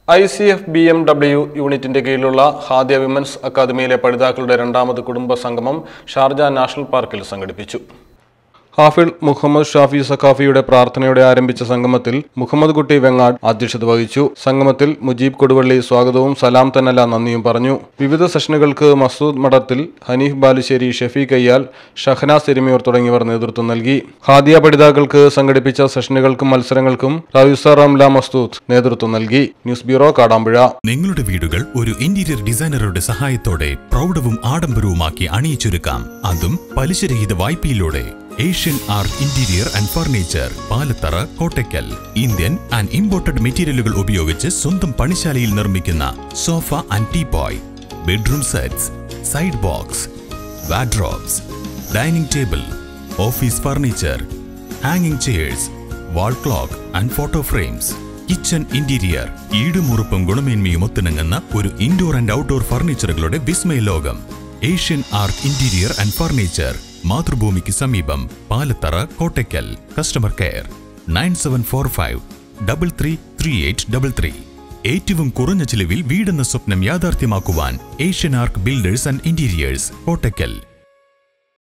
I C F B M W യൂണിറ്റിന്റെ കീഴിലുള്ള ഹാദ്യ women's അക്കാദമിയിലെ പഠിതാക്കളുടെ രണ്ടാമത് കുടുംബ സംഗമം ഷാർജ നാഷണൽ പാർക്കിൽ സംഘടിപ്പിച്ചു ഹാഫിൾ മുഹമ്മദ് ഷാഫി സഖാഫിയുടെ പ്രാർത്ഥനയോടെ ആരംഭിച്ച സംഗമത്തിൽ മുഹമ്മദ് കുട്ടി വെങ്ങാട് അധ്യക്ഷത വഹിച്ചു സംഗമത്തിൽ മുജീബ് കൊടുവള്ളി സ്വാഗതവും സലാം തന്നല നന്ദിയും പറഞ്ഞു വിവിധ സെഷനുകൾക്ക് മസൂദ് മഠത്തിൽ ഹനീഫ് ബാലുശ്ശേരി ഷഫീഖ് അയ്യാൽ ഷഹനാസ് എരുമിയൂർ തുടങ്ങിയവർ നേതൃത്വം നൽകി ഹാദിയ പഠിതാക്കൾക്ക് സംഘടിപ്പിച്ച സെഷനുകൾക്കും മത്സരങ്ങൾക്കും റയുസ റംല മസ്തൂദ് നേതൃത്വം നൽകി ന്യൂസ് ബ്യൂറോ കാടാമ്പുഴ നിങ്ങളുടെ വീടുകൾ ഒരു ഇന്റീരിയർ ഡിസൈനറുടെ സഹായത്തോടെ പ്രൗഢവും ആഡംബരവുമാക്കി അണിയിച്ചൊരുക്കാം അതും പലിശരഹിത വായ്പയിലൂടെ Asian art interior and furniture Palathara Kottakkal Indian and imported മെറ്റീരിയലുകൾ ഉപയോഗിച്ച് സ്വന്തം പണിശാലയിൽ നിർമ്മിക്കുന്ന sofa and teapoy bedroom sets side box wardrobes dining table office furniture ഹാങ്ങിങ് chairs wall clock and photo frames kitchen interior ഈടുമുറുപ്പും ഗുണമേന്മയും ഒത്തിണങ്ങുന്ന ഒരു ഇൻഡോർ ആൻഡ് ഔട്ട്ഡോർ ഫർണിച്ചറുകളുടെ വിസ്മയ ലോകം Asian art interior and furniture മാതൃഭൂമിക്ക് സമീപം Palathara Kottakkal customer care nine seven four five double three three eight double three ഏറ്റവും കുറഞ്ഞ ചിലവിൽ വീടെന്ന സ്വപ്നം യാഥാർത്ഥ്യമാക്കുവാൻ Asian ark builders and interiors Kottakkal